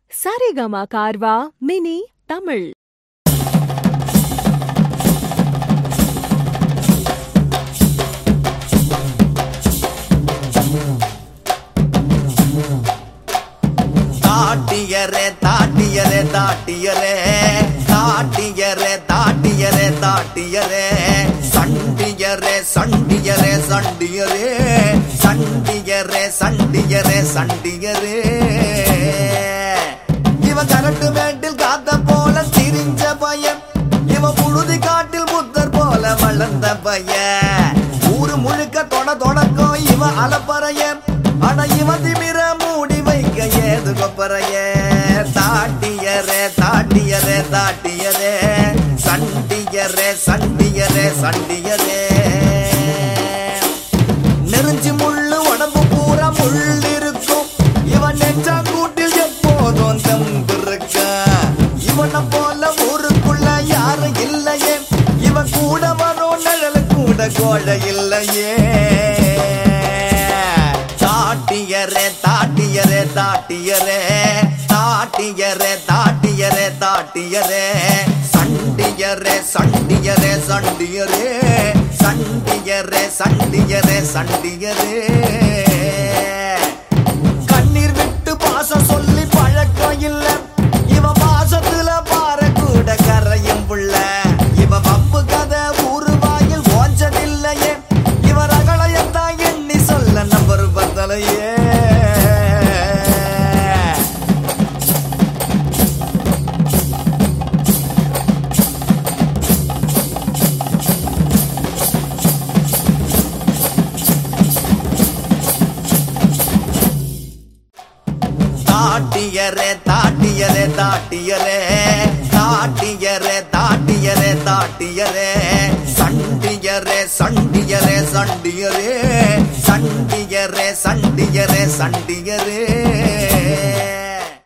Saregama Carvaan mini Tamil தாட்டியரே தாட்டியரே தாட்டியரே தாட்டியரே தாட்டியரே தாட்டியரே சண்டியரே சண்டியரே சண்டியரே சண்டியரே சண்டியரே சண்டியரே இவ கரட்டு மேட்டில் காத்த போல திரிஞ்ச பையன் இவ புழுதி காட்டில் புத்தர் போல வளர்ந்த பையன் ஊரு முழுக்க தொட தொடக்கம் இவ அலப்பறைய அட இவ திமிர மூடி வைக்க ஏது கொப்பறைய தாட்டியரே தாட்டியரே தாட்டியரே சண்டியரே சண்டியரே சண்டியரே நெருஞ்சி முள்ளு உடம்பு பூரா முள் இருக்கும் இவன் நெஞ்சா கூட்டில் எப்போதும் தம்பு இருக்கா இவனை போல ஊருக்குள்ள யாரும் இல்லையே இவன் கூட வரும் நிழல் கூட கோழ இல்லையே தாட்டியரே தாட்டியரே தாட்டியரே தாட்டியரே தாட்டியரே தாட்டியரே சண்டியரே சண்டியரே சண்டியரே சண்டியரே சண்டியரே சண்டியரே கண்ணீர் விட்டு பாசம் சொல்லி பழக்கம் இல்ல இவ பாசத்துல பாற கூட கரையும் புள்ள இவ வம்பு கதை ஊரு வாயில் ஓஞ்சதில்லையே இவ ரகளையத்தான் எண்ணி சொல்ல நம்பர் பத்தலையே தாட்டியரே தாட்டியரே தாட்டியரே தாட்டியரே தாட்டியரே தாட்டியரே சண்டியரே சண்டியரே சண்டியரே சண்டியரே சண்டியரே சண்டியரே